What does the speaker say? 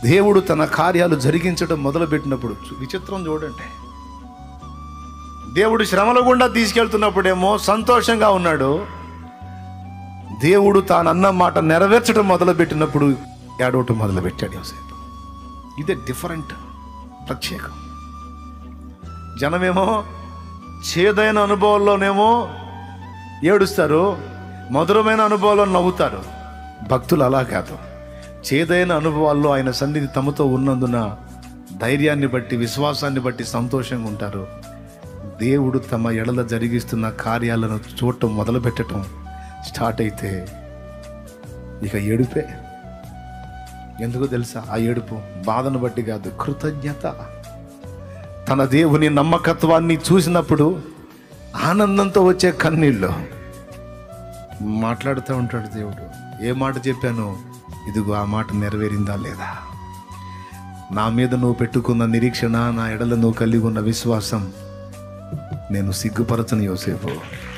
దేవుడు తన కార్యాలు జరిగించడం మొదలుపెట్టినప్పుడు చూ- విచిత్రం చూడండి దేవుడు శ్రమల గుండా తీసుకెళ్తున్నప్పుడేమో సంతోషంగా ఉన్నాడు దేవుడు తాను అన్న మాట నెరవేర్చడం మొదలుపెట్టినప్పుడు ఏడవటం మొదలుపెట్టాడు యోసేపు ఇదే డిఫరెంట్ ప్రత్యేకం జనమేమో చేదైన అనుభవాల్లోనేమో ఏడుస్తారు మధురమైన అనుభవాల్లో నవ్వుతారు భక్తులు అలా కాదు చేదైన అనుభవాల్లో ఆయన సన్నిధి తమతో ఉన్నందున ధైర్యాన్ని బట్టి విశ్వాసాన్ని బట్టి సంతోషంగా ఉంటారు దేవుడు తమ ఎడల జరిగిస్తున్న కార్యాలను చూడటం మొదలుపెట్టడం స్టార్ట్ అయితే ఇక ఏడుపే ఎందుకో తెలుసా ఆ ఏడుపు బాధను బట్టి కాదు కృతజ్ఞత తన దేవుని నమ్మకత్వాన్ని చూసినప్పుడు ఆనందంతో వచ్చే కన్నీళ్ళు మాట్లాడుతూ ఉంటాడు దేవుడు ఏ మాట చెప్పాను ఇదిగో ఆ మాట నెరవేరిందా లేదా నా మీద నువ్వు పెట్టుకున్న నిరీక్షణ నా ఎడల నువ్వు కలిగి ఉన్న విశ్వాసం నేను సిగ్గుపరచని యోసేపు